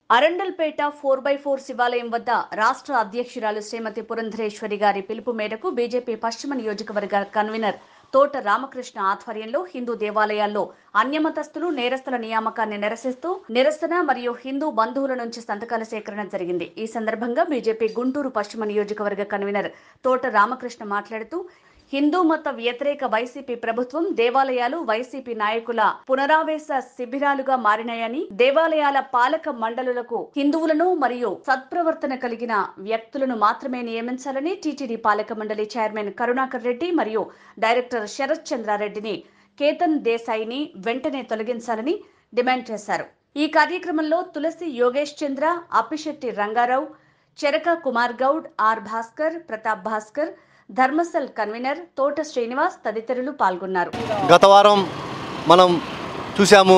Arundelpet four by four శివాలయం వద్ద రాష్ట్ర అధ్యక్షురాలు శ్రీమతి పురంధరేశ్వరి గారి పిలుపు మేరకు బీజేపీ పశ్చిమ నియోజకవర్గ కన్వీనర్ తోట రామకృష్ణ ఆధ్వర్యంలో హిందూ దేవాలయాల్లో అన్యమతస్థులు నేరస్తుల నియామకాన్ని నిరసిస్తూ నిరసన మరియు హిందూ బంధువుల నుంచి సంతకాల సేకరణ జరిగింది ఈ సందర్భంగా బీజేపీ గుంటూరు పశ్చిమ నియోజకవర్గ కన్వీనర్ తోట రామకృష్ణ మాట్లాడుతూ హిందూ మత వ్యతిరేక వైసీపీ ప్రభుత్వం దేవాలయాలు వైసీపీ నాయకుల పునరావేశ శిబిరాలుగా మారినాయని దేవాలయాల పాలక మండలులకు హిందువులను మరియు సత్ప్రవర్తన కలిగిన వ్యక్తులను మాత్రమే నియమించాలని టీటీడీ పాలక మండలి చైర్మన్ కరుణాకర్ రెడ్డి మరియు డైరెక్టర్ శరత్ చంద్రారెడ్డిని కేతన్ దేశాయిని వెంటనే తొలగించాలని డిమాండ్ చేశారు ఈ కార్యక్రమంలో తులసి యోగేష్ చంద్ర అప్పిశెట్టి రంగారావు చెరక కుమార్ గౌడ్ ఆర్ భాస్కర్ ప్రతాప్ భాస్కర్ ధర్మసల్ కన్వీనర్ తోట శ్రీనివాస్ తదితరులు పాల్గొన్నారు గత వారం మనం చూసాము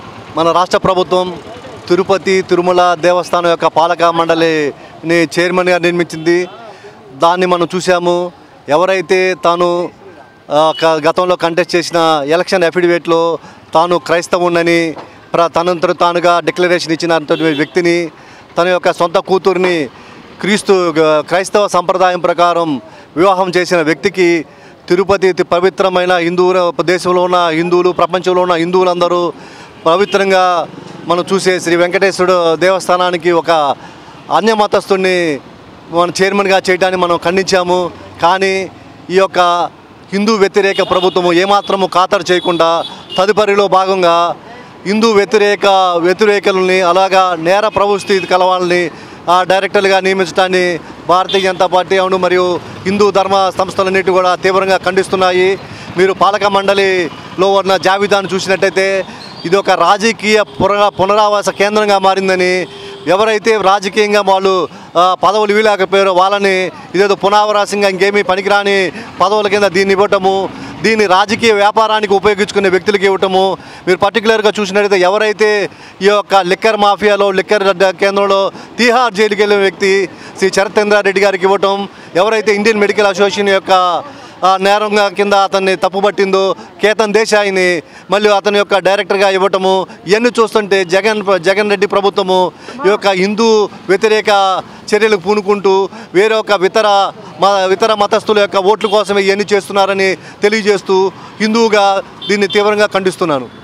మన రాష్ట్ర ప్రభుత్వం తిరుపతి తిరుమల దేవస్థానం యొక్క పాలక మండలిని చైర్మన్గా నిర్మించింది దాన్ని మనం చూసాము ఎవరైతే తాను ఆ, క- గతంలో కంటెస్ట్ చేసిన ఎలక్షన్ అఫిడవిట్లో తాను క్రైస్తవునని ప్ర తనంతట తానుగా డిక్లరేషన్ ఇచ్చినటువంటి వ్యక్తిని తన యొక్క సొంత కూతుర్ని క్రీస్తు గ- క్రైస్తవ సంప్రదాయం ప్రకారం వివాహం చేసిన వ్యక్తికి తిరుపతి తి- పవిత్రమైన హిందూ దేశంలో ఉన్న హిందువులు ప్రపంచంలో ఉన్న హిందువులందరూ పవిత్రంగా మనం చూసే శ్రీ వెంకటేశ్వరుడు దేవస్థానానికి ఒక అన్య మతస్థుడిని మన చైర్మన్గా చేయడాన్ని మనం ఖండించాము కానీ ఈ యొక్క హిందూ వ్యతిరేక ప్రభుత్వము ఏమాత్రము ఖాతరు చేయకుండా తదుపరిలో భాగంగా హిందూ వ్యతిరేక వ్యతిరేకులని అలాగా నేర ప్రవృత్తి కలవాళ్ళని ఆ, డైరెక్టర్లుగా నియమించడాన్ని భారతీయ జనతా పార్టీ అవును మరియు హిందూ ధర్మ సంస్థలన్నిటి కూడా తీవ్రంగా ఖండిస్తున్నాయి మీరు పాలక మండలిలో ఉన్న జాబితాను చూసినట్టయితే ఇది ఒక రాజకీయ పునరా పునరావాస కేంద్రంగా మారిందని ఎవరైతే రాజకీయంగా వాళ్ళు ఆ, పదవులు ఇవ్వలేకపోయారో వాళ్ళని ఇదేదో పునరావాసంగా ఇంకేమీ పనికిరాని పదవుల కింద దీన్ని ఇవ్వటము దీన్ని రాజకీయ వ్యాపారానికి ఉపయోగించుకునే వ్యక్తులకి ఇవ్వటము మీరు పర్టికులర్గా చూసినట్టయితే ఎవరైతే ఈ యొక్క లిక్కర్ మాఫియాలో లిక్కర్ కేంద్రంలో తీహార్ జైలుకి వెళ్ళిన వ్యక్తి శ్రీ శరత్చంద్రారెడ్డి గారికి ఇవ్వటం ఎవరైతే ఇండియన్ మెడికల్ అసోసియేషన్ యొక్క ఆ, నేరంగా కింద అతన్ని తప్పుపట్టిందో కేతన్ దేశాయిని మళ్ళీ అతని యొక్క డైరెక్టర్గా ఇవ్వటము ఇవన్నీ చూస్తుంటే జగన్ జగన్ రెడ్డి ప్రభుత్వము ఈ యొక్క హిందూ వ్యతిరేక చర్యలకు పూనుకుంటూ వేరే ఒక ఇతర మ ఇతర మతస్థుల యొక్క ఓట్ల కోసమే ఇవన్నీ చేస్తున్నారని తెలియజేస్తూ హిందువుగా దీన్ని తీవ్రంగా ఖండిస్తున్నాను